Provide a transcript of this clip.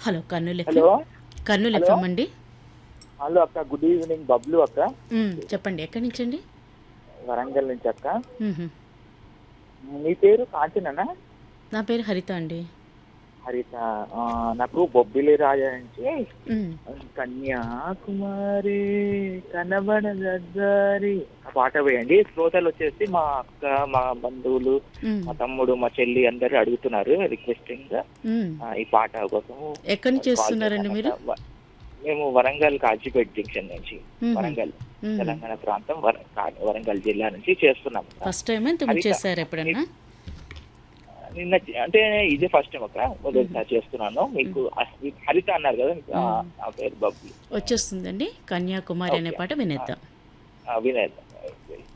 Hello Kurnool FM hello Kurnool hello. FM అండి hello అక్క good evening Bablu అక్క మ్, చెప్పండి ఎక్కడి నుంచి అండి వరంగల్ నుంచి అక్క మ్హూ. మీ పేరు కాంచనా నా పేరు హరిత అండి హరిత ఆ, నాకు బొబ్బిలి రాజా నుంచి మ్, కన్యాకుమారి కనబడదారి ఆ పాట వేయండి శ్రోతలు వచ్చేసి మా అక్క మా బంధువులు మ్, మా తమ్ముడు మా చెల్లి అందరూ అడుగుతున్నారు రిక్వెస్టింగ్ మ్. ఈ పాట కోసం ఎక్కడి నుంచి చేస్తున్నారండి మీరు మేము వరంగల్ కాజీపేట జంక్షన్ నుంచి మ్మ్. వరంగల్ మ్మ్. తెలంగాణ ప్రాంతం వర- కా- వరంగల్ జిల్లా నుంచి చేస్తున్నాం ఫస్ట్ టైం ఇంతకు హరిత. చేశారు ఎప్పుడన్నా నిన్న చే- అంటే ఇదే ఫస్ట్ టైం అక్క మొదటిసారి చేస్తున్నాను మీకు అ- హరిత అన్నారు కదా మీకు ఆ- ఆ పేరు బబ్బు వచ్చేస్తుందండి కన్యాకుమారి అనే ఓకే. పాట వినేద్దాం వినేద్దాం